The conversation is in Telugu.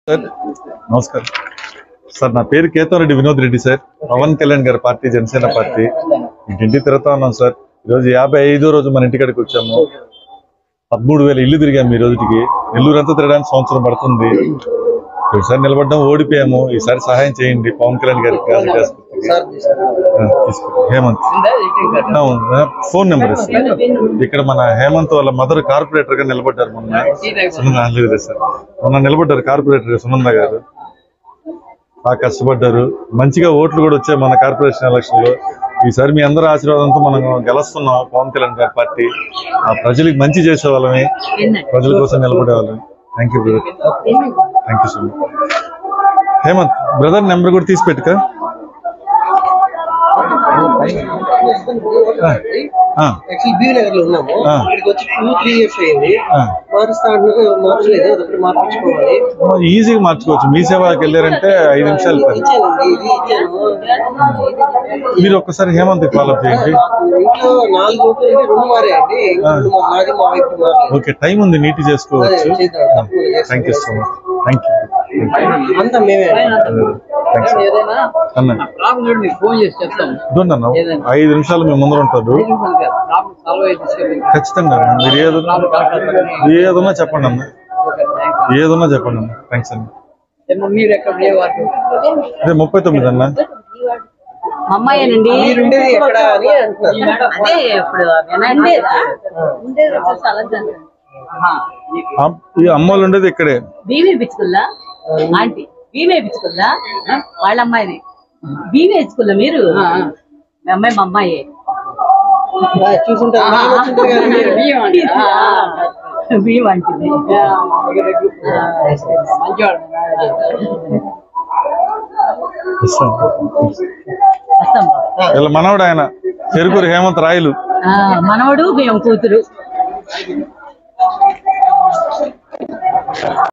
సార్ నమస్కారం సార్ నా పేరు కేతవరెడ్డి వినోద్ రెడ్డి సార్ పవన్ కళ్యాణ్ గారి పార్టీ జనసేన పార్టీ ఇంటింటి తిరుగుతా ఉన్నాం సార్ ఈరోజు యాభై ఐదో రోజు మన ఇంటికాడికి వచ్చాము పదమూడు వేల ఇల్లు తిరిగాము ఈ రోజుకి నెల్లూరంతా తిరగడానికి సంవత్సరం పడుతుంది ఈసారి నిలబడ్డాం ఓడిపోయాము ఈసారి సహాయం చేయండి పవన్ కళ్యాణ్ గారికి గాంధీ ఆసుపత్రికి. ఆ, తీసుకో. హేమంత్ అవును, ఆ, ఫోన్ నెంబర్ ఇస్తాను ఇక్కడ మన హేమంత్ వాళ్ళ మదర్ కార్పొరేటర్ గా నిలబడ్డారు మొన్న సునంద లేదు లేదు సార్ మొన్న నిలబడ్డారు కార్పొరేటర్ సునంద గారు బాగా కష్టపడ్డారు మంచిగా ఓట్లు కూడా వచ్చాయి మన కార్పొరేషన్ ఎలక్షన్ లో ఈసారి మీ అందరి ఆశీర్వాదంతో మనం గెలుస్తున్నాం పవన్ కళ్యాణ్ గారి పార్టీ ఆ ప్రజలకు మంచి చేసే వాళ్ళమే ప్రజల కోసం నిలబడే వాళ్ళమే thank you brother thank you so much Hemanth brother number కూడా తీసి పెట్టుక ఆ, యాక్చువల్లీ బీ నగర్ లో ఉన్నాము ఆ. ఇక్కడికి వచ్చి టూ త్రీ ఇయర్స్ అయింది ఆ. మారుస్తా అంటున్నారు మార్చలేదు అదొకటి మార్పించుకోవాలి ఈజీగా మార్చుకోవచ్చు మీ సేవకి వెళ్ళారంటే ఐదు నిమిషాలు పని ఇచ్చానండి ఇది ఇచ్చాను మీరు ఒక్కసారి హేమంత్ ఫాలో చేయండి ఇంట్లో నాలుగు ఓట్లు ఉంటే రెండు మారాయండి ఇంకా రెండు మా- నాది మా వైపు మారలేదు ఓకే టైం ఉంది నీట్ చేసుకోవచ్చు అదే చేద్దాం తప్పకుండా చేస్తాం. Thank you so much thank you అంతా మేమే థ్యాంక్స్ ఏదైనా అన్న ప్రాబ్లం మీకు ఫోన్ చేసి చెప్తాం ఇదిగోండి అన్న ఐదు నిమిషాలు మీ ముందర ఉంటారు ప్రాబ్లం సాల్వ్ అయితే తీసుకెళ్ళి ఖచ్చితంగా అన్న. మీరు ఏదన్నా ఏదన్నా చెప్పండి అన్న ఏదన్నా చెప్పండి అన్న థ్యాంక్స్ అన్న ఏమో మీరు ఎక్కడ ఏ వాటి అదే ముప్పై తొమ్మిది అన్న అమ్మాయేనండి మీరుండేది ఎక్కడ అని అంటున్నారు అదే ఇప్పుడు ఉండేదా ఉండేది వచ్చేసి అలంకరణ. అమ్- ఈ అమ్మోళ్ళు ఉండేది ఇక్కడే బీవీ పిచ్చుకుల్లా ఆంటీ బీవీ పిచ్చుకుల్లా వాళ్ళ అమ్మాయిని బీవీ పిచ్చుకుల్లా మీరు మీ అమ్మాయి మా అమ్మాయి ఆ, చూసుంటారు బాగా వచ్చింటారు కదా మీరు. బీవ్ అంటుంది మంచివాడు ఇస్తాను. వస్తాం వీళ్ళ మనవడు ఆయన చెరుకూరు హేమంత్ రాయలు ఆ, మనవడు మేము కూతురు